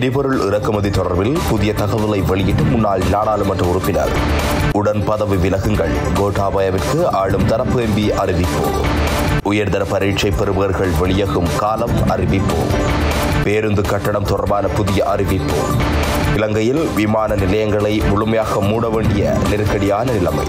எரிபொருள் இறக்குமதி தொடர்பில் புதிய தகவலை வெளியிட்ட முன்னாள் நாடாளுமன்ற உறுப்பினர் உடன் பதவி விலகுங்கள் கோட்டாபயவிற்கு ஆளும் தரப்பு எம்பி அறிவிப்பு உயர்தர பரீட்சை பெறுபவர்கள் வெளியாகும் காலம் அறிவிப்பு பேருந்து கட்டணம் தொடர்பான புதிய அறிவிப்பு இலங்கையில் விமான நிலையங்களை முழுமையாக மூட வேண்டிய நெருக்கடியான நிலைமை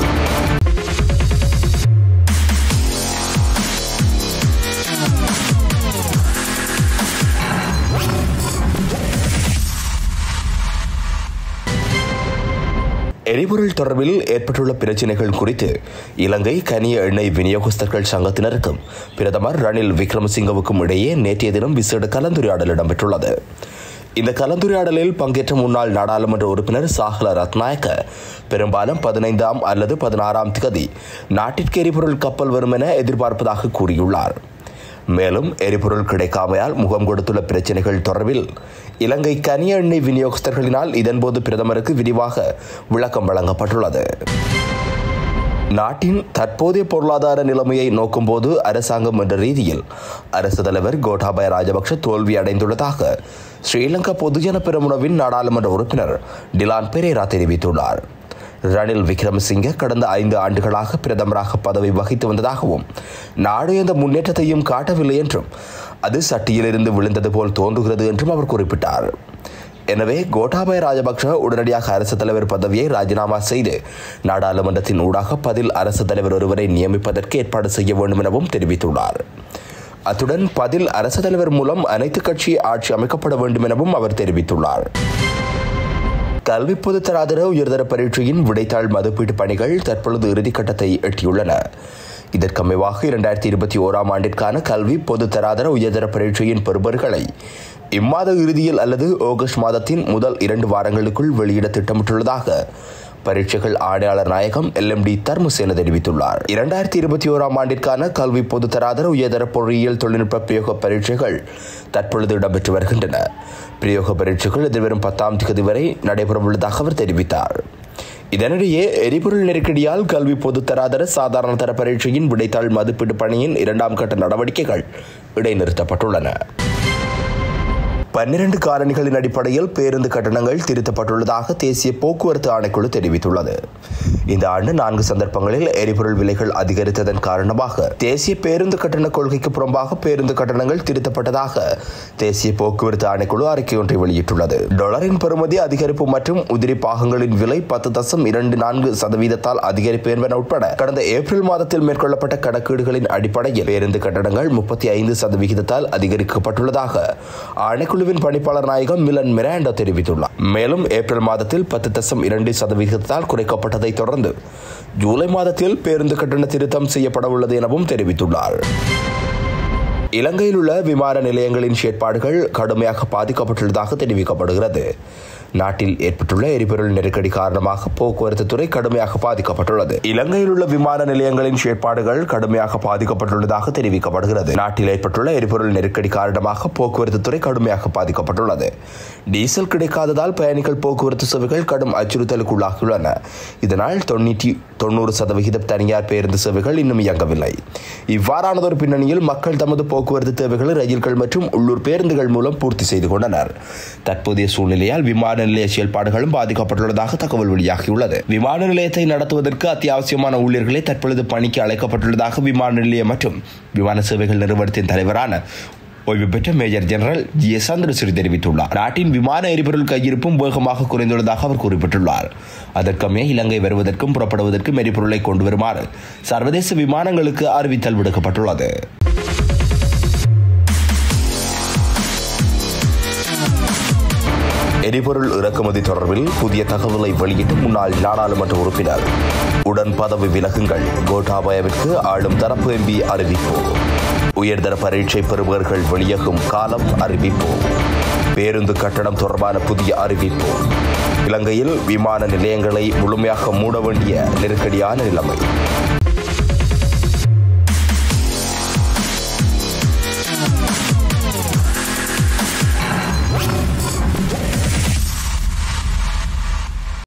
எரிபொருள் தொடர்பில் ஏற்பட்டுள்ள பிரச்சினைகள் குறித்து இலங்கை கனிய எண்ணெய் விநியோகஸ்தர்கள் சங்கத்தினருக்கும் பிரதமர் ரணில் விக்ரமசிங்கவுக்கும் இடையே நேற்றைய தினம் விசேட கலந்துரையாடல் இடம்பெற்றுள்ளது இந்த கலந்துரையாடலில் பங்கேற்ற முன்னாள் நாடாளுமன்ற உறுப்பினர் சாகல ரத்நாயக்க பெரும்பாலும் பதினைந்தாம் அல்லது பதினாறாம் திகதி நாட்டிற்கு எரிபொருள் கப்பல் வரும் என எதிர்பார்ப்பதாக கூறியுள்ளார் மேலும் எரிபொருள் கிடைக்காமையால் முகம் கொடுத்துள்ள பிரச்சினைகள் தொடர்பில் இலங்கை கனிய எண்ணெய் விநியோகஸ்தர்களினால் இதன்போது பிரதமருக்கு விரிவாக விளக்கம் வழங்கப்பட்டுள்ளது நாட்டின் தற்போதைய பொருளாதார நிலைமையை நோக்கும்போது அரசாங்கம் என்ற ரீதியில் அரசு தலைவர் கோட்டாபய ராஜபக்ஷ தோல்வி அடைந்துள்ளதாக ஸ்ரீலங்கா பொதுஜன பெருமுனவின் நாடாளுமன்ற உறுப்பினர் டிலான் பெரேரா தெரிவித்துள்ளார் ரணில் விக்ரமசிங்கே கடந்த ஐந்து ஆண்டுகளாக பிரதமராக பதவி வகித்து வந்ததாகவும் நாடு எந்த முன்னேற்றத்தையும் காட்டவில்லை என்றும் அது சட்டியிலிருந்து விழுந்தது போல் தோன்றுகிறது என்றும் அவர் குறிப்பிட்டார் எனவே கோட்டாபய ராஜபக்ஷ உடனடியாக அரசு தலைவர் பதவியை ராஜினாமா செய்து நாடாளுமன்றத்தின் ஊடாக பதில் அரசு தலைவர் ஒருவரை நியமிப்பதற்கு ஏற்பாடு செய்ய வேண்டும் எனவும் தெரிவித்துள்ளார் அத்துடன் பதில் அரசு தலைவர் மூலம் அனைத்து கட்சி ஆட்சி அமைக்கப்பட வேண்டும் எனவும் அவர் தெரிவித்துள்ளார் கல்வி பொதுத்தராதர உயர்தர பரீட்சையின் விடைத்தாள் மதிப்பீட்டு பணிகள் தற்பொழுது இறுதிக்கட்டத்தை எட்டியுள்ளன இதற்கமைவாக இரண்டாயிரத்தி இருபத்தி ஓராம் ஆண்டிற்கான கல்வி பொதுத்தராதர உயர்தர பரீட்சையின் பெறுபர்களை இம்மாத இறுதியில் அல்லது ஆகஸ்ட் மாதத்தின் முதல் இரண்டு வாரங்களுக்குள் வெளியிட திட்டமிட்டுள்ளதாக பரீட்சைகள் ஆணையாளர் நாயகம் எல் எம் டி தர்மசேன தெரிவித்துள்ளார் இரண்டாயிரத்தி இருபத்தி ஓராம் ஆண்டிற்கான கல்வி பொதுத்தராதர உயர்தர பொறியியல் தொழில்நுட்ப பிரயோக பரீட்சைகள் தற்பொழுது இடம்பெற்று வருகின்றன பிரயோக பரீட்சைகள் எதிர்வரும் பத்தாம் தேதி வரை நடைபெறவுள்ளதாக அவர் தெரிவித்தார் இதனிடையே எரிபொருள் நெருக்கடியால் கல்வி பொதுத்தராதர சாதாரண தர பரீட்சையின் விடைத்தாள் மதிப்பீட்டு பணியின் இரண்டாம் கட்ட நடவடிக்கைகள் இடைநிறுத்தப்பட்டுள்ளன பன்னிரண்டு காரணிகளின் அடிப்படையில் பேருந்து கட்டணங்கள் திருத்தப்பட்டுள்ளதாக தேசிய போக்குவரத்து ஆணைக்குழு தெரிவித்துள்ளது இந்த ஆண்டு நான்கு சந்தர்ப்பங்களில் எரிபொருள் விலைகள் அதிகரித்ததன் காரணமாக தேசிய பேருந்து கட்டண கொள்கைக்கு புறம்பாக பேருந்து கட்டணங்கள் திருத்தப்பட்டதாக தேசிய போக்குவரத்து ஆணைக்குழு அறிக்கை ஒன்றை வெளியிட்டுள்ளது டாலரின் பெறுமதி அதிகரிப்பு மற்றும் உதிரி பாகங்களின் விலை பத்து தசம் இரண்டு நான்கு சதவீதத்தால் அதிகரிப்பு என்பன உட்பட கடந்த ஏப்ரல் மாதத்தில் மேற்கொள்ளப்பட்ட கணக்கீடுகளின் அடிப்படையில் பேருந்து கட்டணங்கள் முப்பத்தி ஐந்து சதவிகிதத்தால் அதிகரிக்கப்பட்டுள்ளதாக ஆணைக்குழு குழுவின் பணிப்பாளர் நாயகம் மிலன் மிராண்டோ தெரிவித்துள்ளார் மேலும் ஏப்ரல் மாதத்தில் பத்து தசம் இரண்டு சதவிகிதத்தால் குறைக்கப்பட்டதை தொடர்ந்து ஜூலை மாதத்தில் பேருந்து கட்டண திருத்தம் செய்யப்பட உள்ளது எனவும் தெரிவித்துள்ளார் இலங்கையில் உள்ள விமான நிலையங்களின் செயற்பாடுகள் கடுமையாக பாதிக்கப்பட்டுள்ளதாக தெரிவிக்கப்படுகிறது நாட்டில் ஏற்பட்டுள்ள எரிபொருள் நெருக்கடி காரணமாக போக்குவரத்து துறை கடுமையாக பாதிக்கப்பட்டுள்ளது இலங்கையில் உள்ள விமான நிலையங்களின் செயற்பாடுகள் கடுமையாக பாதிக்கப்பட்டுள்ளதாக தெரிவிக்கப்படுகிறது நாட்டில் ஏற்பட்டுள்ள எரிபொருள் நெருக்கடி காரணமாக போக்குவரத்து துறை கடுமையாக பாதிக்கப்பட்டுள்ளது டீசல் கிடைக்காததால் பயணிகள் போக்குவரத்து சேவைகள் கடும் அச்சுறுத்தலுக்குள்ளாகியுள்ளன இதனால் தொண்ணூற்றி தொண்ணூறு சதவிகித தனியார் பேருந்து சேவைகள் இன்னும் இயங்கவில்லை இவ்வாறானதொரு பின்னணியில் மக்கள் தமது போக்குவரத்து தேவைகளை ரயில்கள் மற்றும் உள்ளூர் பேருந்துகள் மூலம் பூர்த்தி செய்து கொண்டனர் தற்போதைய சூழ்நிலையால் விமான நிலைய செயல்பாடுகளும் பாதிக்கப்பட்டுள்ளதாக தகவல் வெளியாகியுள்ளது விமான நிலையத்தை நடத்துவதற்கு அத்தியாவசியமான ஊழியர்களே தற்பொழுது பணிக்கு அழைக்கப்பட்டுள்ளதாக விமான நிலையம் மற்றும் விமான சேவைகள் நிறுவனத்தின் தலைவரான ஓய்வு பெற்ற major general G S Chandrasiri தெரிவித்துள்ளார் நாட்டின் விமான எரிபொருள் கையிருப்பும் வேகமாக குறைந்துள்ளதாக அவர் குறிப்பிட்டுள்ளார் அதற்கமே இலங்கை வருவதற்கும் புறப்படுவதற்கும் எரிபொருளை கொண்டு வருமாறு சர்வதேச விமானங்களுக்கு அறிவித்தல் விடுக்கப்பட்டுள்ளது எரிபொருள் இறக்குமதி தொடர்பில் புதிய தகவலை வெளியிட்ட முன்னாள் நாடாளுமன்ற உறுப்பினர் உடன் பதவி விலகுங்கள் கோட்டாபயவிற்கு ஆளும் தரப்பு எம்பி அறிவிப்பு உயர்தர பரீட்சை பெறுபவர்கள் வெளியாகும் காலம் அறிவிப்பு பேருந்து கட்டணம் தொடர்பான புதிய அறிவிப்பு இலங்கையில் விமான நிலையங்களை முழுமையாக மூட வேண்டிய நெருக்கடியான நிலைமை